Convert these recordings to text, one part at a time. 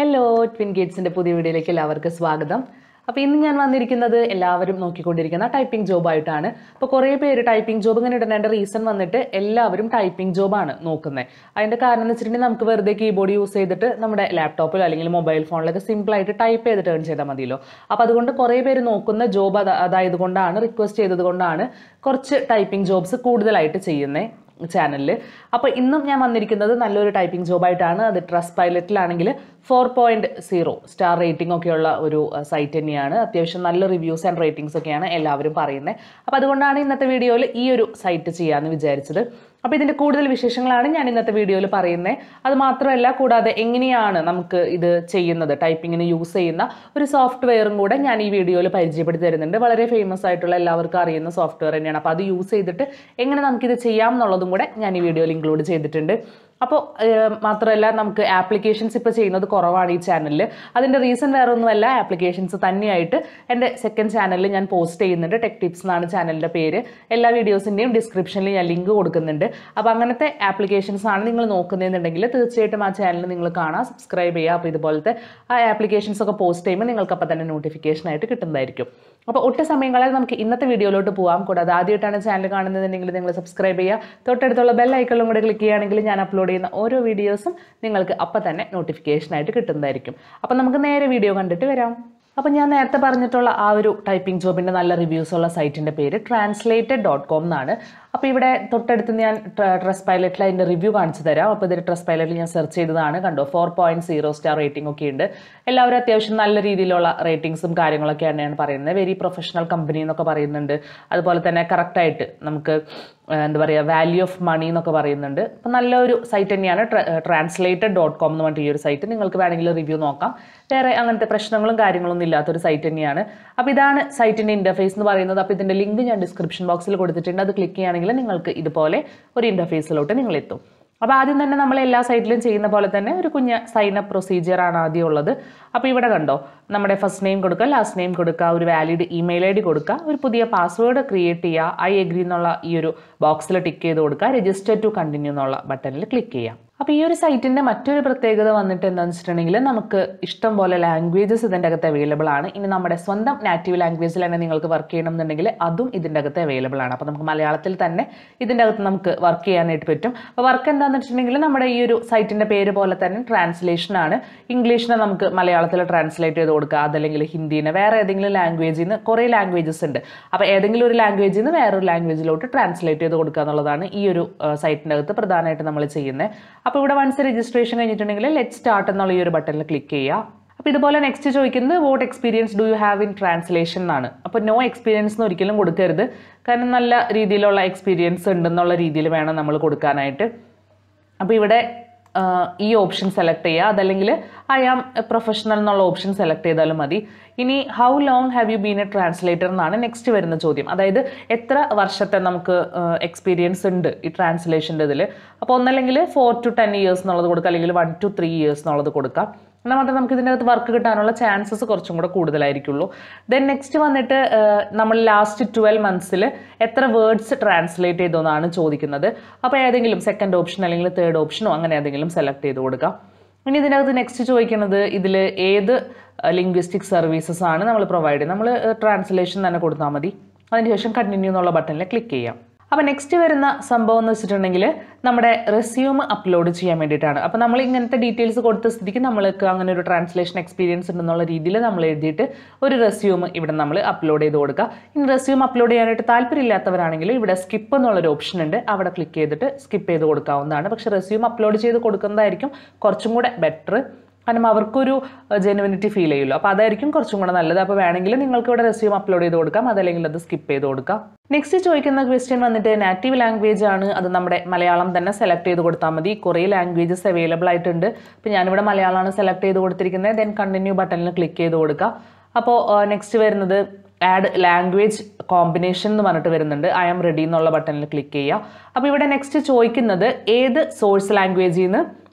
hello twin ഗേറ്റ്സിൻ്റെ പുതിയ വീഡിയോയിലേക്ക് എല്ലാവർക്കും സ്വാഗതം അപ്പോൾ ഇന്ന് ഞാൻ വന്നിരിക്കുന്നത് എല്ലാവരും നോക്കിക്കൊണ്ടിരിക്കുന്ന ടൈപ്പിംഗ് ജോബായിട്ടാണ് അപ്പോൾ കുറേ പേര് ടൈപ്പിംഗ് ജോബ് ഇങ്ങനെ ഇടുന്നതിൻ്റെ റീസൺ വന്നിട്ട് എല്ലാവരും ടൈപ്പിംഗ് ജോബാണ് നോക്കുന്നത് അതിൻ്റെ കാരണം എന്ന് വെച്ചിട്ടുണ്ടെങ്കിൽ നമുക്ക് വെറുതെ കീബോർഡ് യൂസ് ചെയ്തിട്ട് നമ്മുടെ ലാപ്ടോപ്പിലോ അല്ലെങ്കിൽ മൊബൈൽ ഫോണിലൊക്കെ സിമ്പിളായിട്ട് ടൈപ്പ് ചെയ്തിട്ട് ഏൺ ചെയ്താൽ മതിയല്ലോ അപ്പോൾ അതുകൊണ്ട് കുറേ പേര് നോക്കുന്ന ജോബ് അതായത് കൊണ്ടാണ് റിക്വസ്റ്റ് ചെയ്തത് കൊണ്ടാണ് കുറച്ച് ടൈപ്പിംഗ് ജോബ്സ് കൂടുതലായിട്ട് ചെയ്യുന്നത് ചാനലിൽ അപ്പോൾ ഇന്നും ഞാൻ വന്നിരിക്കുന്നത് നല്ലൊരു ടൈപ്പിംഗ് ജോബായിട്ടാണ് അത് ട്രസ്റ്റ് പൈലറ്റിലാണെങ്കിൽ four point zero star rating ഒക്കെയുള്ള ഒരു സൈറ്റ് തന്നെയാണ് അത്യാവശ്യം നല്ല റിവ്യൂസ് ആൻഡ് റേറ്റിംഗ്സ് ഒക്കെയാണ് എല്ലാവരും പറയുന്നത് അപ്പോൾ അതുകൊണ്ടാണ് ഇന്നത്തെ വീഡിയോയിൽ ഈ ഒരു സൈറ്റ് ചെയ്യാമെന്ന് വിചാരിച്ചത് അപ്പോൾ ഇതിൻ്റെ കൂടുതൽ വിശേഷങ്ങളാണ് ഞാൻ ഇന്നത്തെ വീഡിയോയിൽ പറയുന്നത് അത് മാത്രമല്ല കൂടാതെ എങ്ങനെയാണ് നമുക്ക് ഇത് ചെയ്യുന്നത് ടൈപ്പിങ്ങിന് യൂസ് ചെയ്യുന്ന ഒരു സോഫ്റ്റ്വെയറും കൂടെ ഞാൻ ഈ വീഡിയോയിൽ പരിചയപ്പെടുത്തി തരുന്നുണ്ട് വളരെ ഫേമസ് ആയിട്ടുള്ള എല്ലാവർക്കും അറിയുന്ന സോഫ്റ്റ്വെയർ തന്നെയാണ് അപ്പോൾ അത് യൂസ് ചെയ്തിട്ട് എങ്ങനെ നമുക്കിത് ചെയ്യാം എന്നുള്ളതും കൂടെ ഞാൻ ഈ വീഡിയോയിൽ ഇൻക്ലൂഡ് ചെയ്തിട്ടുണ്ട് അപ്പോൾ മാത്രമല്ല നമുക്ക് ആപ്ലിക്കേഷൻസ് ഇപ്പോൾ ചെയ്യുന്നത് കുറവാണ് ഈ ചാനലിൽ അതിൻ്റെ റീസൺ വേറെ ഒന്നുമല്ല ആപ്ലിക്കേഷൻസ് തന്നെയായിട്ട് എൻ്റെ സെക്കൻഡ് ചാനലിൽ ഞാൻ പോസ്റ്റ് ചെയ്യുന്നുണ്ട് ടെക് ടിപ്സ് എന്നാണ് ചാനലിൻ്റെ പേര് എല്ലാ വീഡിയോസിൻ്റെയും ഡിസ്ക്രിപ്ഷനിൽ ഞാൻ ലിങ്ക് കൊടുക്കുന്നുണ്ട് അപ്പോൾ അങ്ങനത്തെ ആപ്ലിക്കേഷൻസ് ആണ് നിങ്ങൾ നോക്കുന്നതെന്നുണ്ടെങ്കിൽ തീർച്ചയായിട്ടും ആ ചാനൽ നിങ്ങൾ കാണാം സബ്സ്ക്രൈബ് ചെയ്യുക അപ്പോൾ ഇതുപോലത്തെ ആ ആപ്ലിക്കേഷൻസ് ഒക്കെ പോസ്റ്റ് ചെയ്യുമ്പോൾ നിങ്ങൾക്ക് അപ്പോൾ തന്നെ നോട്ടിഫിക്കേഷൻ ആയിട്ട് കിട്ടുന്നതായിരിക്കും അപ്പോൾ ഒട്ടു സമയങ്ങളിൽ നമുക്ക് ഇന്നത്തെ വീഡിയോയിലോട്ട് പോകാം കൂടാതെ ആദ്യമായിട്ടാണ് ചാനൽ കാണുന്നതെങ്കിൽ നിങ്ങൾ സബ്സ്ക്രൈബ് ചെയ്യുക തൊട്ടടുത്തുള്ള ബെൽ ഐക്കണിലും കൂടെ ക്ലിക്ക് ചെയ്യുകയാണെങ്കിൽ ഞാൻ അപ്ലോഡ് ചെയ്യുന്ന ഓരോ വീഡിയോസും നിങ്ങൾക്ക് അപ്പം തന്നെ നോട്ടിഫിക്കേഷൻ ആയിട്ട് കിട്ടുന്നതായിരിക്കും അപ്പോൾ നമുക്ക് നേരെ വീഡിയോ കണ്ടിട്ട് വരാം അപ്പോൾ ഞാൻ നേരത്തെ പറഞ്ഞിട്ടുള്ള ആ ഒരു ടൈപ്പിംഗ് ജോബിൻ്റെ നല്ല റിവ്യൂസ് ഉള്ള സൈറ്റിൻ്റെ പേര് ട്രാൻസ്ലേറ്റഡ് ഡോട്ട് കോം എന്നാണ് അപ്പോൾ ഇവിടെ തൊട്ടടുത്ത് ഞാൻ ട്രസ് പൈലറ്റിൽ അതിൻ്റെ റിവ്യൂ കാണിച്ചു തരാം അപ്പോൾ ഇതിൽ ട്രസ് പൈലറ്റിൽ ഞാൻ സെർച്ച് ചെയ്തതാണ് കണ്ടോ four point zero star rating ഒക്കെ ഉണ്ട് എല്ലാവരും അത്യാവശ്യം നല്ല രീതിയിലുള്ള റേറ്റിംഗ്സും കാര്യങ്ങളൊക്കെയാണ് ഞാൻ പറയുന്നത് വെരി പ്രൊഫഷണൽ കമ്പനി എന്നൊക്കെ പറയുന്നുണ്ട് അതുപോലെ തന്നെ കറക്റ്റായിട്ട് നമുക്ക് എന്താ പറയുക വാല്യൂ ഓഫ് മണി എന്നൊക്കെ പറയുന്നുണ്ട് അപ്പോൾ നല്ലൊരു സൈറ്റ് തന്നെയാണ് ട്രാൻസ്ലേറ്റഡ് ഡോട്ട് കോം എന്ന് പറഞ്ഞിട്ട് ഈ ഒരു സൈറ്റ് നിങ്ങൾക്ക് വേണമെങ്കിൽ റിവ്യൂ നോക്കാം വേറെ അങ്ങനത്തെ പ്രശ്നങ്ങളും കാര്യങ്ങളൊന്നും ഇല്ലാത്തൊരു സൈറ്റ് തന്നെയാണ് അപ്പോൾ ഇതാണ് സൈറ്റിൻ്റെ ഇൻ്റർഫേസ് എന്ന് പറയുന്നത് അപ്പോൾ ഇതിൻ്റെ ലിങ്ക് ഞാൻ ഡിസ്ക്രിപ്ഷൻ ബോക്സിൽ കൊടുത്തിട്ടുണ്ട് അത് ക്ലിക്ക് ചെയ്യുകയാണെങ്കിൽ നിങ്ങൾക്ക് ഇതുപോലെ ഒരു ഇൻ്റർഫേസിലോട്ട് നിങ്ങൾ എത്തും അപ്പോൾ ആദ്യം തന്നെ നമ്മൾ എല്ലാ സൈറ്റിലും ചെയ്യുന്ന പോലെ തന്നെ ഒരു കുഞ്ഞ് സൈൻ അപ്പ് പ്രൊസീജിയർ ആണ് ആദ്യം ഉള്ളത് അപ്പോൾ ഇവിടെ കണ്ടോ നമ്മുടെ ഫസ്റ്റ് നെയിം കൊടുക്കുക ലാസ്റ്റ് നെയിം കൊടുക്കുക ഒരു വാലിഡ് ഇമെയിൽ ഐ ഡി കൊടുക്കുക ഒരു പുതിയ പാസ്വേഡ് ക്രിയേറ്റ് ചെയ്യുക ഐ എഗ്രി എന്നുള്ള ഈ ഒരു ബോക്സിൽ ടിക്ക് ചെയ്ത് കൊടുക്കുക രജിസ്റ്റർ ടു കണ്ടിന്യൂ എന്നുള്ള ബട്ടണിൽ ക്ലിക്ക് ചെയ്യാം അപ്പോൾ ഈ ഒരു സൈറ്റിൻ്റെ മറ്റൊരു പ്രത്യേകത വന്നിട്ട് എന്താണെന്ന് വെച്ചിട്ടുണ്ടെങ്കിൽ നമുക്ക് ഇഷ്ടം പോലെ ലാംഗ്വേജസ് ഇതിൻ്റെ അകത്ത് അവൈലബിൾ ആണ് ഇനി നമ്മുടെ സ്വന്തം നാറ്റീവ് ലാംഗ്വേജിൽ തന്നെ നിങ്ങൾക്ക് വർക്ക് ചെയ്യണം എന്നുണ്ടെങ്കിൽ അതും ഇതിൻ്റെ അകത്ത് അവൈലബിൾ ആണ് അപ്പോൾ നമുക്ക് മലയാളത്തിൽ തന്നെ ഇതിൻ്റെ അകത്ത് നമുക്ക് വർക്ക് ചെയ്യാനായിട്ട് പറ്റും അപ്പോൾ വർക്ക് എന്താണെന്ന് വെച്ചിട്ടുണ്ടെങ്കിൽ നമ്മുടെ ഈ ഒരു സൈറ്റിൻ്റെ പേര് പോലെ തന്നെ ട്രാൻസ്ലേഷൻ ആണ് ഇംഗ്ലീഷിനെ നമുക്ക് മലയാളത്തിൽ ട്രാൻസ്ലേറ്റ് ചെയ്ത് കൊടുക്കുക അതല്ലെങ്കിൽ ഹിന്ദീനെ വേറെ ഏതെങ്കിലും ലാംഗ്വേജിൽ നിന്ന് കുറേ ലാംഗ്വേജസ് ഉണ്ട് അപ്പോൾ ഏതെങ്കിലും ഒരു ലാംഗ്വേജിൽ നിന്ന് വേറൊരു ലാംഗ്വേജിലോട്ട് ട്രാൻസ്ലേറ്റ് ചെയ്ത് കൊടുക്കുക എന്നുള്ളതാണ് ഈ ഒരു സൈറ്റിൻ്റെ അകത്ത് പ്രധാനമായിട്ട് നമ്മൾ ചെയ്യുന്നത് അപ്പോൾ ഇവിടെ വൺസ് രജിസ്ട്രേഷൻ കഴിഞ്ഞിട്ടുണ്ടെങ്കിൽ ലെറ്റ് സ്റ്റാർട്ട് എന്നുള്ള ഈ ഒരു ബട്ടണിൽ ക്ലിക്ക് ചെയ്യുക അപ്പോൾ ഇതുപോലെ നെക്സ്റ്റ് ചോദിക്കുന്നത് what experience do you have in translation എന്നാണ് അപ്പോൾ നോ എക്സ്പീരിയൻസ് എന്ന് ഒരിക്കലും കൊടുക്കരുത് കാരണം നല്ല രീതിയിലുള്ള എക്സ്പീരിയൻസ് ഉണ്ടെന്നുള്ള രീതിയിൽ വേണം നമ്മൾ കൊടുക്കാനായിട്ട് അപ്പോൾ ഇവിടെ ഈ ഓപ്ഷൻ സെലക്ട് ചെയ്യുക അതല്ലെങ്കിൽ ഐ ആം പ്രൊഫഷണൽ എന്നുള്ള ഓപ്ഷൻ സെലക്ട് ചെയ്താലും മതി ഇനി how long have you been a translator എന്നാണ് നെക്സ്റ്റ് വരുന്ന ചോദ്യം അതായത് എത്ര വർഷത്തെ നമുക്ക് എക്സ്പീരിയൻസ് ഉണ്ട് ഈ ട്രാൻസ്ലേഷൻ്റെ ഇതിൽ അപ്പോൾ ഒന്നല്ലെങ്കിൽ ഫോർ ടു ടെൻ ഇയേഴ്സ് എന്നുള്ളത് കൊടുക്കുക അല്ലെങ്കിൽ വൺ ടു ത്രീ ഇയേഴ്സ് എന്നുള്ളത് കൊടുക്കാം എന്നാൽ മാത്രമേ നമുക്ക് ഇതിൻ്റെ അകത്ത് വർക്ക് കിട്ടാനുള്ള ചാൻസസ് കുറച്ചും കൂടെ കൂടുതലായിരിക്കുള്ളൂ ദെൻ നെക്സ്റ്റ് വന്നിട്ട് നമ്മൾ ലാസ്റ്റ് ട്വൽവ് മന്ത്സിൽ എത്ര വേർഡ്സ് ട്രാൻസ്ലേറ്റ് ചെയ്തു എന്നാണ് ചോദിക്കുന്നത് അപ്പോൾ ഏതെങ്കിലും സെക്കൻഡ് ഓപ്ഷൻ അല്ലെങ്കിൽ തേർഡ് ഓപ്ഷനോ അങ്ങനെ ഏതെങ്കിലും സെലക്ട് ചെയ്ത് കൊടുക്കാം ഇനി ഇതിനകത്ത് നെക്സ്റ്റ് ചോദിക്കുന്നത് ഇതിൽ ഏത് ലിംഗ്വിസ്റ്റിക് സർവീസസ് ആണ് നമ്മൾ പ്രൊവൈഡ് ചെയ്യുന്നത് നമ്മൾ ട്രാൻസ്ലേഷൻ തന്നെ കൊടുത്താൽ മതി അതിനുശേഷം കണ്ടിന്യൂ എന്നുള്ള ബട്ടണിൽ ക്ലിക്ക് ചെയ്യാം അപ്പോൾ നെക്സ്റ്റ് വരുന്ന സംഭവം എന്ന് വെച്ചിട്ടുണ്ടെങ്കിൽ നമ്മുടെ റെസ്യൂം അപ്ലോഡ് ചെയ്യാൻ വേണ്ടിയിട്ടാണ് അപ്പോൾ നമ്മൾ ഇങ്ങനത്തെ ഡീറ്റെയിൽസ് കൊടുത്ത സ്ഥിതിക്ക് നമ്മൾക്ക് അങ്ങനെ ഒരു ട്രാൻസ്ലേഷൻ എക്സ്പീരിയൻസ് ഉണ്ടെന്നുള്ള രീതിയിൽ നമ്മൾ എഴുതിയിട്ട് ഒരു റെസ്യൂം ഇവിടെ നമ്മൾ അപ്ലോഡ് ചെയ്ത് കൊടുക്കുക ഇനി റെസ്യൂം അപ്ലോഡ് ചെയ്യാനായിട്ട് താല്പര്യമില്ലാത്തവരാണെങ്കിൽ ഇവിടെ സ്കിപ്പ് എന്നുള്ളൊരു ഓപ്ഷൻ ഉണ്ട് അവിടെ ക്ലിക്ക് ചെയ്തിട്ട് സ്കിപ്പ് ചെയ്ത് കൊടുക്കാവുന്നതാണ് പക്ഷേ റെസ്യൂം അപ്ലോഡ് ചെയ്ത് കൊടുക്കുന്നതായിരിക്കും കുറച്ചും കൂടെ ബെറ്റർ കാരണം അവർക്കൊരു ജെനുവിനിറ്റി ഫീൽ ചെയ്യുമല്ലോ അപ്പോൾ അതായിരിക്കും കുറച്ചും കൂടെ നല്ലത് അപ്പോൾ വേണമെങ്കിൽ നിങ്ങൾക്ക് ഇവിടെ റെസ്യൂം അപ്ലോഡ് ചെയ്ത് കൊടുക്കാം അതല്ലെങ്കിൽ അത് സ്കിപ്പ് ചെയ്ത് കൊടുക്കാം നെക്സ്റ്റ് ചോദിക്കുന്ന ക്വസ്റ്റ്യൻ വന്നിട്ട് നാറ്റീവ് ലാംഗ്വേജ് ആണ് അത് നമ്മുടെ മലയാളം തന്നെ സെലക്ട് ചെയ്ത് കൊടുത്താൽ മതി കുറേ ലാംഗ്വേജസ് അവൈലബിൾ ആയിട്ടുണ്ട് അപ്പോൾ ഞാനിവിടെ മലയാളമാണ് സെലക്ട് ചെയ്ത് കൊടുത്തിരിക്കുന്നത് ദെൻ കണ്ടിന്യൂ ബട്ടണിൽ ക്ലിക്ക് ചെയ്ത് കൊടുക്കുക അപ്പോൾ നെക്സ്റ്റ് വരുന്നത് ആഡ് ലാംഗ്വേജ് കോമ്പിനേഷൻ എന്ന് പറഞ്ഞിട്ട് വരുന്നുണ്ട് ഐ ആം റെഡി എന്നുള്ള ബട്ടണിൽ ക്ലിക്ക് ചെയ്യുക അപ്പോൾ ഇവിടെ നെക്സ്റ്റ് ചോദിക്കുന്നത് ഏത് സോഴ്സ് ലാംഗ്വേജിൽ നിന്ന്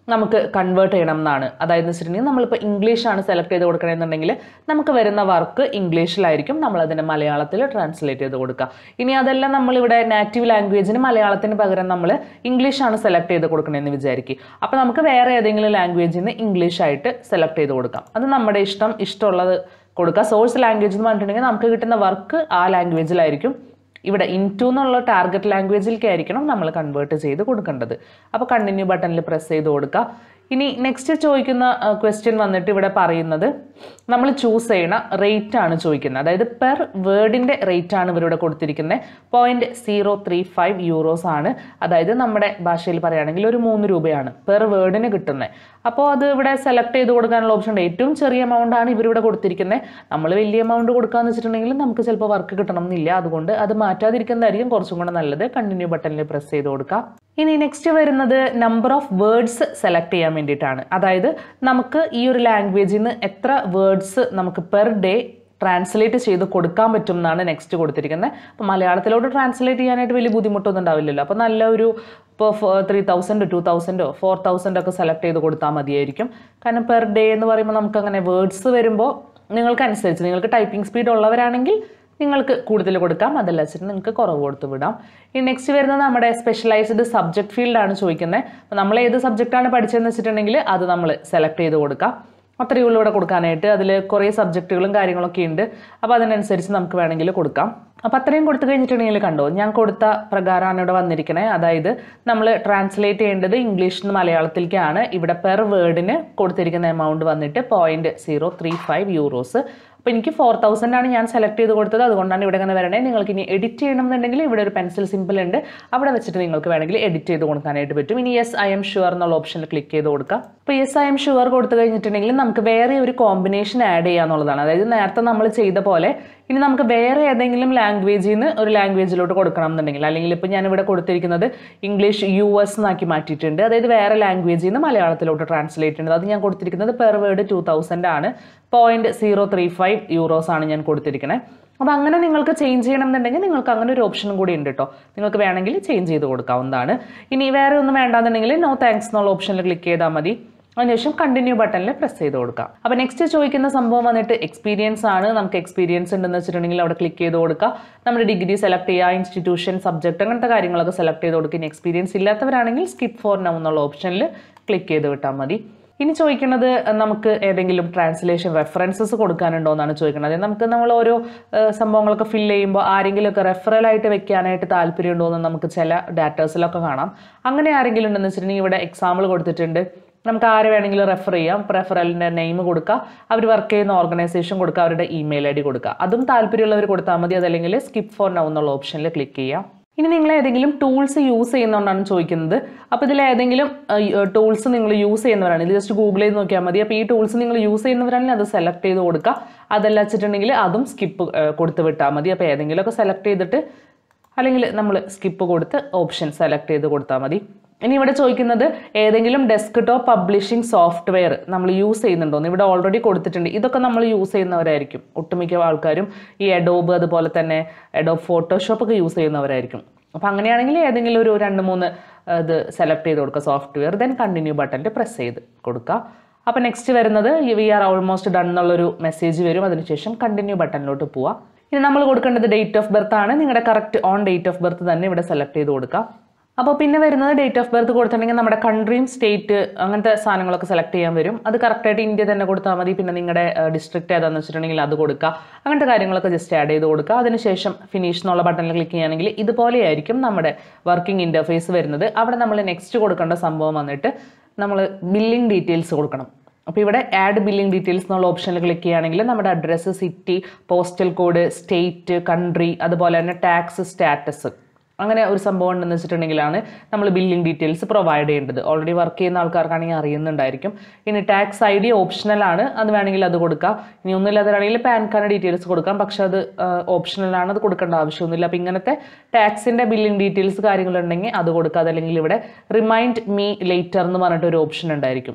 നമുക്ക് കൺവേർട്ട് ചെയ്യണം എന്നാണ് അതായത് വെച്ചിട്ടുണ്ടെങ്കിൽ നമ്മളിപ്പോൾ ഇംഗ്ലീഷാണ് സെലക്ട് ചെയ്ത് കൊടുക്കണമെന്നുണ്ടെങ്കിൽ നമുക്ക് വരുന്ന വർക്ക് ഇംഗ്ലീഷിലായിരിക്കും നമ്മളതിനെ മലയാളത്തിൽ ട്രാൻസ്ലേറ്റ് ചെയ്ത് കൊടുക്കുക ഇനി അതെല്ലാം നമ്മളിവിടെ നാറ്റീവ് ലാംഗ്വേജിന് മലയാളത്തിന് പകരം നമ്മൾ ഇംഗ്ലീഷാണ് സെലക്ട് ചെയ്ത് കൊടുക്കണമെന്ന് വിചാരിക്കും അപ്പോൾ നമുക്ക് വേറെ ഏതെങ്കിലും ലാംഗ്വേജിൽ നിന്ന് ഇംഗ്ലീഷായിട്ട് സെലക്ട് ചെയ്ത് കൊടുക്കാം അത് നമ്മുടെ ഇഷ്ടം ഇഷ്ടമുള്ളത് കൊടുക്കുക സോഴ്സ് ലാംഗ്വേജ് എന്ന് പറഞ്ഞിട്ടുണ്ടെങ്കിൽ നമുക്ക് കിട്ടുന്ന വർക്ക് ആ ലാംഗ്വേജിലായിരിക്കും ഇവിടെ ഇൻറ്റു എന്നുള്ള ടാർഗറ്റ് ലാംഗ്വേജിലേക്ക് ആയിരിക്കണം നമ്മൾ കൺവേർട്ട് ചെയ്ത് കൊടുക്കേണ്ടത് അപ്പോൾ കണ്ടിന്യൂ ബട്ടണിൽ പ്രസ് ചെയ്ത് കൊടുക്കുക ഇനി നെക്സ്റ്റ് ചോദിക്കുന്ന ക്വസ്റ്റ്യൻ വന്നിട്ട് ഇവിടെ പറയുന്നത് നമ്മൾ ചൂസ് ചെയ്യണ റേറ്റ് ആണ് ചോദിക്കുന്നത് അതായത് പെർ വേർഡിൻ്റെ റേറ്റ് ആണ് ഇവരിവിടെ കൊടുത്തിരിക്കുന്നത് point zero three five euros ആണ് അതായത് നമ്മുടെ ഭാഷയിൽ പറയുകയാണെങ്കിൽ ഒരു മൂന്ന് രൂപയാണ് പെർ വേർഡിന് കിട്ടുന്നത് അപ്പോൾ അത് ഇവിടെ സെലക്ട് ചെയ്ത് കൊടുക്കാനുള്ള ഓപ്ഷൻ ഉണ്ട് ഏറ്റവും ചെറിയ എമൗണ്ട് ആണ് ഇവരിവിടെ കൊടുത്തിരിക്കുന്നത് നമ്മൾ വലിയ എമൗണ്ട് കൊടുക്കാന്ന് വെച്ചിട്ടുണ്ടെങ്കിൽ നമുക്ക് ചിലപ്പോൾ വർക്ക് കിട്ടണം എന്നില്ല അതുകൊണ്ട് അത് മാറ്റാതിരിക്കുന്നതായിരിക്കും കുറച്ചും കൂടെ നല്ലത് കണ്ടിന്യൂ ബട്ടണിൽ പ്രസ് ചെയ്ത് കൊടുക്കുക ഇനി നെക്സ്റ്റ് വരുന്നത് നമ്പർ ഓഫ് വേർഡ്സ് സെലക്ട് ചെയ്യാൻ വേണ്ടിയിട്ടാണ് അതായത് നമുക്ക് ഈ ഒരു ലാംഗ്വേജിൽ നിന്ന് എത്ര വേർഡ്സ് നമുക്ക് പെർ ഡേ ട്രാൻസ്ലേറ്റ് ചെയ്ത് കൊടുക്കാൻ പറ്റും എന്നാണ് നെക്സ്റ്റ് കൊടുത്തിരിക്കുന്നത് അപ്പോൾ മലയാളത്തിലോട്ട് ട്രാൻസ്ലേറ്റ് ചെയ്യാനായിട്ട് വലിയ ബുദ്ധിമുട്ടൊന്നും ഉണ്ടാവില്ലല്ലോ അപ്പോൾ നല്ല ഒരു ഇപ്പോൾ ത്രീ തൗസൻഡ് ടു തൗസൻഡോ ഫോർ തൗസൻഡ് ഒക്കെ സെലക്ട് ചെയ്ത് കൊടുത്താൽ മതിയായിരിക്കും കാരണം പെർ ഡേ എന്ന് പറയുമ്പോൾ നമുക്ക് അങ്ങനെ വേർഡ്സ് വരുമ്പോൾ നിങ്ങൾക്കനുസരിച്ച് നിങ്ങൾക്ക് ടൈപ്പിംഗ് സ്പീഡ് ഉള്ളവരാണെങ്കിൽ നിങ്ങൾക്ക് കൂടുതൽ കൊടുക്കാം അതല്ല വെച്ചിട്ട് നിങ്ങൾക്ക് കുറവ് കൊടുത്ത് വിടാം ഈ നെക്സ്റ്റ് വരുന്നത് നമ്മുടെ സ്പെഷ്യലൈസ്ഡ് സബ്ജക്ട് ഫീൽഡാണ് ചോദിക്കുന്നത് അപ്പോൾ നമ്മൾ ഏത് സബ്ജക്റ്റാണ് പഠിച്ചതെന്ന് വെച്ചിട്ടുണ്ടെങ്കിൽ അത് നമ്മൾ സെലക്ട് ചെയ്ത് കൊടുക്കാം അത്രയേ ഉള്ളൂ ഇവിടെ കൊടുക്കാനായിട്ട് അതിൽ കുറേ സബ്ജക്റ്റുകളും കാര്യങ്ങളൊക്കെ ഉണ്ട് അപ്പോൾ അതിനനുസരിച്ച് നമുക്ക് വേണമെങ്കിൽ കൊടുക്കാം അപ്പോൾ അത്രയും കൊടുത്തു കഴിഞ്ഞിട്ടുണ്ടെങ്കിൽ കണ്ടോ ഞാൻ കൊടുത്ത പ്രകാരമാണ് ഇവിടെ വന്നിരിക്കുന്നത് അതായത് നമ്മൾ ട്രാൻസ്ലേറ്റ് ചെയ്യേണ്ടത് ഇംഗ്ലീഷിൽ നിന്ന് മലയാളത്തിലേക്കാണ് ഇവിടെ പെർ വേർഡിന് കൊടുത്തിരിക്കുന്ന എമൗണ്ട് വന്നിട്ട് point zero three five euros അപ്പോൾ എനിക്ക് ഫോർ തൗസൻഡ് ആണ് ഞാൻ സെലക്ട് ചെയ്ത് കൊടുത്തത് അതുകൊണ്ടാണ് ഇവിടെ ഇങ്ങനെ വരണേ നിങ്ങൾക്ക് ഇനി എഡിറ്റ് ചെയ്യണമെന്നുണ്ടെങ്കിൽ ഇവിടെ ഒരു പെൻസിൽ സിമ്പിൾ ഉണ്ട് അവിടെ വെച്ചിട്ട് നിങ്ങൾക്ക് വേണമെങ്കിൽ എഡിറ്റ് ചെയ്ത് കൊടുക്കാനായിട്ട് പറ്റും ഇനി യെസ് ഐ എം ഷുവർ എന്നുള്ള ഓപ്ഷനിൽ ക്ലിക്ക് ചെയ്ത് കൊടുക്കാം അപ്പോൾ യെസ് ഐ എം ഷുവർ കൊടുത്തു കഴിഞ്ഞിട്ടുണ്ടെങ്കിൽ നമുക്ക് വേറെ ഒരു കോമ്പിനേഷൻ ആഡ് ചെയ്യാന്നുള്ളതാണ് അതായത് നേരത്തെ നമ്മൾ ചെയ്ത പോലെ ഇനി നമുക്ക് വേറെ ഏതെങ്കിലും ലാംഗ്വേജിൽ നിന്ന് ഒരു ലാംഗ്വേജിലോട്ട് കൊടുക്കണം എന്നുണ്ടെങ്കിൽ അല്ലെങ്കിൽ ഇപ്പോൾ ഞാനിവിടെ കൊടുത്തിരിക്കുന്നത് ഇംഗ്ലീഷ് യു എസ് എന്നാക്കി മാറ്റിയിട്ടുണ്ട് അതായത് വേറെ ലാംഗ്വേജിൽ നിന്ന് മലയാളത്തിലോട്ട് ട്രാൻസ്ലേറ്റ് ചെയ്യുന്നത് അത് ഞാൻ കൊടുത്തിരിക്കുന്നത് പെർ വേർഡ് ടു തൗസൻഡ് ആണ് point zero three five euros ആണ് ഞാൻ കൊടുത്തിരിക്കുന്നത് അപ്പോൾ അങ്ങനെ നിങ്ങൾക്ക് ചേഞ്ച് ചെയ്യണം എന്നുണ്ടെങ്കിൽ നിങ്ങൾക്ക് അങ്ങനെ ഒരു ഓപ്ഷനും കൂടി ഉണ്ട് കേട്ടോ നിങ്ങൾക്ക് വേണമെങ്കിൽ ചേഞ്ച് ചെയ്ത് കൊടുക്കാവുന്നതാണ് ഇനി വേറെ ഒന്നും വേണ്ടാന്നുണ്ടെങ്കിൽ നോ താങ്ക്സ് എന്നുള്ള ഓപ്ഷനിൽ ക്ലിക്ക് ചെയ്താൽ മതി അതിനുശേഷം കണ്ടിന്യൂ ബട്ടണിൽ പ്രസ് ചെയ്ത് കൊടുക്കാം അപ്പോൾ നെക്സ്റ്റ് ചോദിക്കുന്ന സംഭവം വന്നിട്ട് എക്സ്പീരിയൻസ് ആണ് നമുക്ക് എക്സ്പീരിയൻസ് ഉണ്ടെന്ന് വെച്ചിട്ടുണ്ടെങ്കിൽ അവിടെ ക്ലിക്ക് ചെയ്ത് കൊടുക്കുക നമ്മുടെ ഡിഗ്രി സെലക്ട് ചെയ്യുക ഇൻസ്റ്റിറ്റ്യൂഷൻ സബ്ജക്ട് അങ്ങനത്തെ കാര്യങ്ങളൊക്കെ സെലക്ട് ചെയ്ത് കൊടുക്കുക ഇനി എക്സ്പീരിയൻസ് ഇല്ലാത്തവരാണെങ്കിൽ സ്കിപ്പ് ഫോർ നൗ എന്നുള്ള ഓപ്ഷനിൽ ക്ലിക്ക് ചെയ്ത് വിട്ടാൽ മതി ഇനി ചോദിക്കുന്നത് നമുക്ക് ഏതെങ്കിലും ട്രാൻസ്ലേഷൻ റെഫറൻസസ് കൊടുക്കാനുണ്ടോ എന്നാണ് ചോദിക്കുന്നത് അതായത് നമുക്ക് നമ്മൾ ഓരോ ഏഹ്, സംഭവങ്ങളൊക്കെ ഫില്ല് ചെയ്യുമ്പോൾ ആരെങ്കിലുമൊക്കെ റെഫറലായിട്ട് വെക്കാനായിട്ട് താല്പര്യമുണ്ടോ എന്ന് നമുക്ക് ചില ഡാറ്റാസിലൊക്കെ കാണാം അങ്ങനെ ആരെങ്കിലും ഉണ്ടെന്ന് വെച്ചിട്ടുണ്ടെങ്കിൽ ഇവിടെ എക്സാമ്പിൾ കൊടുത്തിട്ടുണ്ട് നമുക്ക് ആരെ വേണമെങ്കിലും റെഫർ ചെയ്യാം റെഫറലിൻ്റെ നെയിം കൊടുക്കുക അവർ വർക്ക് ചെയ്യുന്ന ഓർഗനൈസേഷൻ കൊടുക്കുക അവരുടെ ഇമെയിൽ ഐ ഡി കൊടുക്കുക അതും താല്പര്യമുള്ളവർ കൊടുത്താൽ മതി അതല്ലെങ്കിൽ സ്കിപ്പ് ഫോർ നൗ എന്നുള്ള ഓപ്ഷനിൽ ക്ലിക്ക് ചെയ്യാം ഇനി നിങ്ങൾ ഏതെങ്കിലും ടൂൾസ് യൂസ് ചെയ്യുന്നതുകൊണ്ടാണ് ചോദിക്കുന്നത് അപ്പോൾ ഇതിൽ ഏതെങ്കിലും ടൂൾസ് നിങ്ങൾ യൂസ് ചെയ്യുന്നവരാണ് ഇത് ജസ്റ്റ് ഗൂഗിൾ ചെയ്ത് നോക്കിയാൽ മതി അപ്പോൾ ഈ ടൂൾസ് നിങ്ങൾ യൂസ് ചെയ്യുന്നവരാണെങ്കിൽ അത് സെലക്ട് ചെയ്ത് കൊടുക്കുക അതല്ല വെച്ചിട്ടുണ്ടെങ്കിൽ അതും സ്കിപ്പ് കൊടുത്ത് വിട്ടാൽ മതി അപ്പോൾ ഏതെങ്കിലുമൊക്കെ സെലക്ട് ചെയ്തിട്ട് അല്ലെങ്കിൽ നമ്മൾ സ്കിപ്പ് കൊടുത്ത് ഓപ്ഷൻ സെലക്ട് ചെയ്ത് കൊടുത്താൽ മതി ഇനി ഇവിടെ ചോദിക്കുന്നത് ഏതെങ്കിലും ഡെസ്ക്ടോപ്പ് പബ്ലിഷിംഗ് സോഫ്റ്റ്വെയർ നമ്മൾ യൂസ് ചെയ്യുന്നുണ്ടോന്ന് ഇവിടെ ഓൾറെഡി കൊടുത്തിട്ടുണ്ട് ഇതൊക്കെ നമ്മൾ യൂസ് ചെയ്യുന്നവരായിരിക്കും ഒട്ടുമിക്ക ആൾക്കാരും ഈ എഡോബ് അതുപോലെ തന്നെ എഡോബ് ഫോട്ടോഷോപ്പ് ഒക്കെ യൂസ് ചെയ്യുന്നവരായിരിക്കും അപ്പോൾ അങ്ങനെയാണെങ്കിൽ ഏതെങ്കിലും ഒരു രണ്ട് മൂന്ന് ആ, ഇത് സെലക്ട് ചെയ്ത് കൊടുക്കുക സോഫ്റ്റ്വെയർ ദെൻ കണ്ടിന്യൂ ബട്ടണിൽ പ്രസ് ചെയ്ത് കൊടുക്കുക അപ്പോൾ നെക്സ്റ്റ് വരുന്നത് വി ആർ ഓൾമോസ്റ്റ് ഡൺ എന്നുള്ളൊരു മെസ്സേജ് വരും അതിനുശേഷം കണ്ടിന്യൂ ബട്ടണിലോട്ട് പോവാം ഇനി നമ്മൾ കൊടുക്കേണ്ടത് ഡേറ്റ് ഓഫ് ബർത്ത് ആണ് നിങ്ങളുടെ correct on date of birth തന്നെ ഇവിടെ സെലക്ട് ചെയ്ത് കൊടുക്കുക അപ്പോൾ പിന്നെ വരുന്നത് ഡേറ്റ് ഓഫ് ബർത്ത് കൊടുത്തിട്ടുണ്ടെങ്കിൽ നമ്മുടെ കൺട്രിയും സ്റ്റേറ്റ് അങ്ങനത്തെ സാധനങ്ങളൊക്കെ സെലക്ട് ചെയ്യാൻ വരും അത് കറക്റ്റായിട്ട് ഇന്ത്യ തന്നെ കൊടുത്താൽ മതി പിന്നെ നിങ്ങളുടെ ഡിസ്ട്രിക്റ്റ് ഏതാണെന്ന് വെച്ചിട്ടുണ്ടെങ്കിൽ അത് കൊടുക്കുക അങ്ങനത്തെ കാര്യങ്ങളൊക്കെ ജസ്റ്റ് ആഡ് ചെയ്ത് കൊടുക്കുക അതിനുശേഷം ഫിനിഷ് എന്നുള്ള ബട്ടണിൽ ക്ലിക്ക് ചെയ്യുകയാണെങ്കിൽ ഇതുപോലെയായിരിക്കും നമ്മുടെ വർക്കിംഗ് ഇൻ്റർഫേസ് വരുന്നത് അവിടെ നമ്മൾ നെക്സ്റ്റ് കൊടുക്കേണ്ട സംഭവം വന്നിട്ട് നമ്മൾ ബില്ലിംഗ് ഡീറ്റെയിൽസ് കൊടുക്കണം അപ്പോൾ ഇവിടെ ആഡ് ബില്ലിംഗ് ഡീറ്റെയിൽസ് എന്നുള്ള ഓപ്ഷനിൽ ക്ലിക്ക് ചെയ്യുകയാണെങ്കിൽ നമ്മുടെ address city postal code state country അതുപോലെ തന്നെ ടാക്സ് സ്റ്റാറ്റസ് അങ്ങനെ ഒരു സംഭവം ഉണ്ടെന്ന് വെച്ചിട്ടുണ്ടെങ്കിലാണ് നമ്മൾ ബില്ലിംഗ് ഡീറ്റെയിൽസ് പ്രൊവൈഡ് ചെയ്യേണ്ടത് ഓൾറെഡി വർക്ക് ചെയ്യുന്ന ആൾക്കാർക്കാണെങ്കിൽ അറിയുന്നുണ്ടായിരിക്കും ഇനി ടാക്സ് ഐ ഡി ഓപ്ഷണലാണ് അത് വേണമെങ്കിൽ അത് കൊടുക്കാം ഇനി ഒന്നുമില്ലാത്തതാണെങ്കിൽ പാൻ കാർഡ് ഡീറ്റെയിൽസ് കൊടുക്കാം പക്ഷെ അത് ഓപ്ഷണലാണ് അത് കൊടുക്കേണ്ട ആവശ്യമൊന്നുമില്ല അപ്പോൾ ഇങ്ങനത്തെ ടാക്സിൻ്റെ ബില്ലിംഗ് ഡീറ്റെയിൽസ് കാര്യങ്ങളുണ്ടെങ്കിൽ അത് കൊടുക്കുക അതല്ലെങ്കിൽ ഇവിടെ റിമൈൻഡ് മീ ലേറ്റർ എന്ന് പറഞ്ഞിട്ട് ഒരു ഓപ്ഷൻ ഉണ്ടായിരിക്കും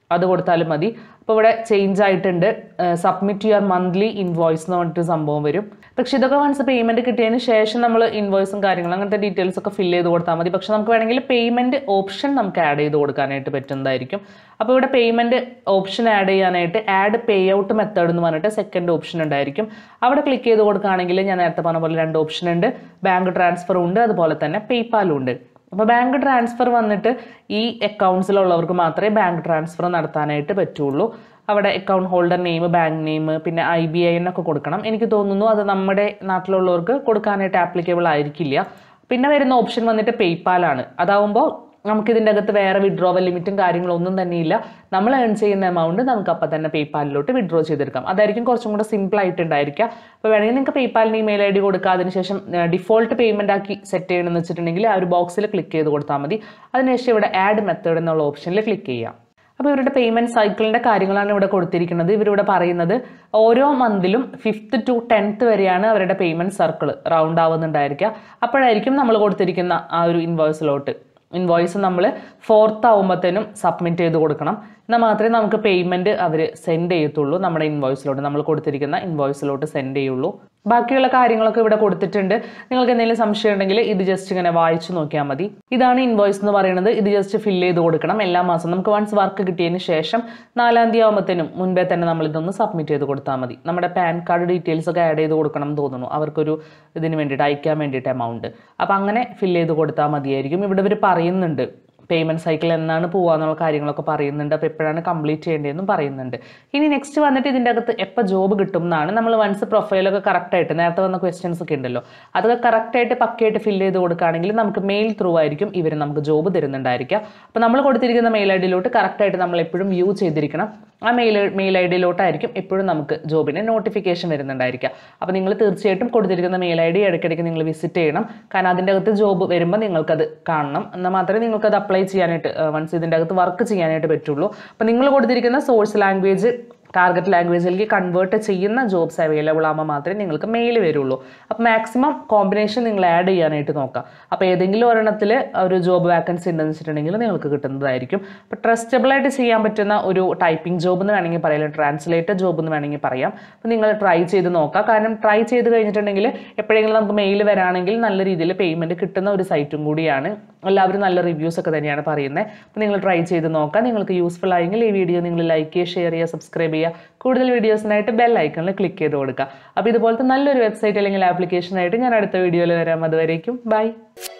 അത് കൊടുത്താലും മതി അപ്പോൾ ഇവിടെ ചേഞ്ച് ആയിട്ടുണ്ട് സബ്മിറ്റ് യുവർ മന്ത്ലി ഇൻവോയ്സ് എന്ന് പറഞ്ഞിട്ട് സംഭവം വരും പക്ഷെ ഇതൊക്കെ വൺസ് പേയ്മെന്റ് കിട്ടിയതിന് ശേഷം നമ്മൾ ഇൻവോയ്സും കാര്യങ്ങളും അങ്ങനത്തെ ഡീറ്റെയിൽസ് ഒക്കെ ഫില്ല് ചെയ്ത് കൊടുത്താൽ മതി പക്ഷെ നമുക്ക് വേണമെങ്കിൽ പേയ്മെന്റ് ഓപ്ഷൻ നമുക്ക് ആഡ് ചെയ്ത് കൊടുക്കാനായിട്ട് പറ്റുന്നതായിരിക്കും അപ്പോൾ ഇവിടെ പേയ്മെന്റ് ഓപ്ഷൻ ആഡ് ചെയ്യാനായിട്ട് ആഡ് പേ ഔട്ട് മെത്തേഡ് എന്ന് പറഞ്ഞിട്ട് സെക്കൻഡ് ഓപ്ഷൻ ഉണ്ടായിരിക്കും അവിടെ ക്ലിക്ക് ചെയ്ത് കൊടുക്കുകയാണെങ്കിൽ ഞാൻ നേരത്തെ പറഞ്ഞ പോലെ രണ്ട് ഓപ്ഷൻ ഉണ്ട് ബാങ്ക് ട്രാൻസ്ഫറും ഉണ്ട് അതുപോലെ തന്നെ പേയ്പാലും ഉണ്ട് അപ്പോൾ ബാങ്ക് ട്രാൻസ്ഫർ വന്നിട്ട് ഈ അക്കൗണ്ട്സിലുള്ളവർക്ക് മാത്രമേ ബാങ്ക് ട്രാൻസ്ഫർ നടത്താനായിട്ട് പറ്റുള്ളൂ അവിടെ account holder name bank name പിന്നെ ഐ ബി ഐ എന്നൊക്കെ കൊടുക്കണം എനിക്ക് തോന്നുന്നു അത് നമ്മുടെ നാട്ടിലുള്ളവർക്ക് കൊടുക്കാനായിട്ട് ആപ്ലിക്കബിൾ ആയിരിക്കില്ല പിന്നെ വരുന്ന ഓപ്ഷൻ വന്നിട്ട് പേയ്പാലാണ് അതാവുമ്പോൾ നമുക്ക് ഇതിൻ്റെ അകത്ത് വേറെ വിഡ്രോവൽ ലിമിറ്റും കാര്യങ്ങളും ഒന്നും തന്നെ ഇല്ല നമ്മൾ ഏൺ ചെയ്യുന്ന എമൗണ്ട് നമുക്ക് അപ്പം തന്നെ പേയ്പാലിലോട്ട് വിഡ്രോ ചെയ്തെടുക്കാം അതായിരിക്കും കുറച്ചും കൂടെ സിമ്പിൾ ആയിട്ടുണ്ടായിരിക്കുക അപ്പോൾ വേണമെങ്കിൽ നിങ്ങൾക്ക് പേയ്പാലിന് ഇമെയിൽ ഐ ഡി കൊടുക്കുക അതിനുശേഷം ഡിഫോൾട്ട് പേയ്മെൻ്റ് ആക്കി സെറ്റ് ചെയ്യണമെന്ന് വെച്ചിട്ടുണ്ടെങ്കിൽ ആ ഒരു ബോക്സിൽ ക്ലിക്ക് ചെയ്ത് കൊടുത്താൽ മതി അതിനുശേഷം ഇവിടെ ആഡ് മെത്തേഡ് എന്നുള്ള ഓപ്ഷനിൽ ക്ലിക്ക് ചെയ്യാം അപ്പോൾ ഇവരുടെ പേയ്മെൻറ്റ് സൈക്കിളിൻ്റെ കാര്യങ്ങളാണ് ഇവിടെ കൊടുത്തിരിക്കുന്നത് ഇവരിവിടെ പറയുന്നത് ഓരോ മന്തിലും ഫിഫ്ത്ത് ടു ടെൻത്ത് വരെയാണ് അവരുടെ പേയ്മെൻറ്റ് സർക്കിൾ റൗണ്ട് ആവുന്നുണ്ടായിരിക്കുക അപ്പോഴായിരിക്കും നമ്മൾ കൊടുത്തിരിക്കുന്ന ആ ഒരു ഇൻവോയ്സിലോട്ട് ഇൻവോയ്സ് നമ്മൾ ഫോർത്ത് ആകുമ്പോഴത്തേനും സബ്മിറ്റ് ചെയ്ത് കൊടുക്കണം എന്നാൽ മാത്രമേ നമുക്ക് പേയ്മെൻറ്റ് അവർ സെൻഡ് ചെയ്യത്തുള്ളൂ നമ്മുടെ ഇൻവോയ്സിലോട്ട് നമ്മൾ കൊടുത്തിരിക്കുന്ന ഇൻവോയ്സിലോട്ട് സെൻഡ് ചെയ്യുള്ളൂ ബാക്കിയുള്ള കാര്യങ്ങളൊക്കെ ഇവിടെ കൊടുത്തിട്ടുണ്ട് നിങ്ങൾക്ക് എന്തെങ്കിലും സംശയം ഉണ്ടെങ്കിൽ ഇത് ജസ്റ്റ് ഇങ്ങനെ വായിച്ചു നോക്കിയാൽ മതി ഇതാണ് ഇൻവോയ്സ് എന്ന് പറയുന്നത് ഇത് ജസ്റ്റ് ഫില്ല് ചെയ്ത് കൊടുക്കണം എല്ലാ മാസം നമുക്ക് വൺസ് വർക്ക് കിട്ടിയതിന് ശേഷം നാലാം തീയതി ആകുമ്പോഴത്തേനും മുൻപേ തന്നെ നമ്മൾ ഇതൊന്ന് സബ്മിറ്റ് ചെയ്ത് കൊടുത്താൽ മതി നമ്മുടെ പാൻ കാർഡ് ഡീറ്റെയിൽസ് ഒക്കെ ആഡ് ചെയ്ത് കൊടുക്കണം എന്ന് തോന്നുന്നു അവർക്കൊരു ഇതിന് വേണ്ടിയിട്ട് അയക്കാൻ വേണ്ടിയിട്ട് എമൗണ്ട് അപ്പോൾ അങ്ങനെ ഫില്ല് ചെയ്ത് കൊടുത്താൽ മതിയായിരിക്കും ഇവിടെ ഇവർ പറയുന്നുണ്ട് പേയ്മെൻറ്റ് സൈക്കിൾ എന്നാണ് പോകാന്നുള്ള കാര്യങ്ങളൊക്കെ പറയുന്നുണ്ട് അപ്പോൾ എപ്പോഴാണ് കംപ്ലീറ്റ് ചെയ്യേണ്ടതെന്നും പറയുന്നുണ്ട് ഇനി നെക്സ്റ്റ് വന്നിട്ട് ഇതിൻ്റെ അകത്ത് എപ്പോൾ ജോബ് കിട്ടും എന്നാണ് നമ്മൾ വൺസ് പ്രൊഫൈലൊക്കെ കറക്റ്റായിട്ട് നേരത്തെ വന്ന ക്വസ്റ്റ്യൻസ് ഒക്കെ ഉണ്ടല്ലോ അതൊക്കെ കറക്റ്റായിട്ട് പക്കയായിട്ട് ഫില്ല് ചെയ്ത് കൊടുക്കുകയാണെങ്കിൽ നമുക്ക് മെയിൽ ത്രൂ ആയിരിക്കും ഇവർ നമുക്ക് ജോബ് തരുന്നുണ്ടായിരിക്കുക അപ്പോൾ നമ്മൾ കൊടുത്തിരിക്കുന്ന മെയിൽ ഐ ഡിയിലോട്ട് കറക്റ്റായിട്ട് നമ്മൾ എപ്പോഴും വ്യൂ ചെയ്തിരിക്കണം ആ മെയിൽ മെയിൽ ഐ ഡിയിലോട്ടായിരിക്കും എപ്പോഴും നമുക്ക് ജോബിന് നോട്ടിഫിക്കേഷൻ വരുന്നുണ്ടായിരിക്കുക അപ്പോൾ നിങ്ങൾ തീർച്ചയായിട്ടും കൊടുത്തിരിക്കുന്ന മെയിൽ ഐ ഡി ഇടയ്ക്കിടയ്ക്ക് നിങ്ങൾ വിസിറ്റ് ചെയ്യണം കാരണം അതിൻ്റെ അകത്ത് ജോബ് വരുമ്പോൾ നിങ്ങൾക്കത് കാണണം എന്നാൽ മാത്രമേ നിങ്ങൾക്കത് അപ്ലൈ ചെയ്യാനായിട്ട് വൺസ് ഇതിൻ്റെ അകത്ത് വർക്ക് ചെയ്യാനായിട്ട് പറ്റുള്ളൂ അപ്പോൾ നിങ്ങൾ കൊടുത്തിരിക്കുന്ന സോഴ്സ് ലാംഗ്വേജ് ടാർഗറ്റ് ലാംഗ്വേജിലേക്ക് കൺവേർട്ട് ചെയ്യുന്ന ജോബ്സ് അവൈലബിൾ ആകുമ്പോൾ മാത്രമേ നിങ്ങൾക്ക് മെയിൽ വരുള്ളൂ അപ്പോൾ മാക്സിമം കോമ്പിനേഷൻ നിങ്ങൾ ആഡ് ചെയ്യാനായിട്ട് നോക്കാം അപ്പോൾ ഏതെങ്കിലും ഒരെണ്ണത്തിൽ ഒരു ജോബ് വാക്കൻസി ഉണ്ടെന്ന് വെച്ചിട്ടുണ്ടെങ്കിൽ നിങ്ങൾക്ക് കിട്ടുന്നതായിരിക്കും അപ്പോൾ ട്രസ്റ്റബിൾ ആയിട്ട് ചെയ്യാൻ പറ്റുന്ന ഒരു ടൈപ്പിംഗ് ജോബ് എന്ന് വേണമെങ്കിൽ പറയാം ട്രാൻസ്ലേറ്റർ ജോബ് എന്ന് വേണമെങ്കിൽ പറയാം അപ്പോൾ നിങ്ങൾ ട്രൈ ചെയ്ത് നോക്കാം കാരണം ട്രൈ ചെയ്ത് കഴിഞ്ഞിട്ടുണ്ടെങ്കിൽ എപ്പോഴെങ്കിലും നമുക്ക് മെയിൽ വരാണെങ്കിൽ നല്ല രീതിയിൽ പേയ്മെൻറ്റ് കിട്ടുന്ന ഒരു സൈറ്റും കൂടിയാണ് എല്ലാവരും നല്ല റിവ്യൂസ് ഒക്കെ തന്നെയാണ് പറയുന്നത് അപ്പോൾ നിങ്ങൾ ട്രൈ ചെയ്ത് നോക്കാം നിങ്ങൾക്ക് യൂസ്ഫുൾ ആയെങ്കിൽ ഈ വീഡിയോ നിങ്ങൾ ലൈക്ക് ചെയ്യുക ഷെയർ ചെയ്യുക സബ്സ്ക്രൈബ് ചെയ്യുക കൂടുതൽ വീഡിയോസിനായിട്ട് ബെൽ ഐക്കണിൽ ക്ലിക്ക് ചെയ്ത് കൊടുക്കുക അപ്പോൾ ഇതുപോലത്തെ നല്ലൊരു വെബ്സൈറ്റ് അല്ലെങ്കിൽ ആപ്ലിക്കേഷനായിട്ട് ഞാൻ അടുത്ത വീഡിയോയിൽ വരാം അതുവരേക്കും ബൈ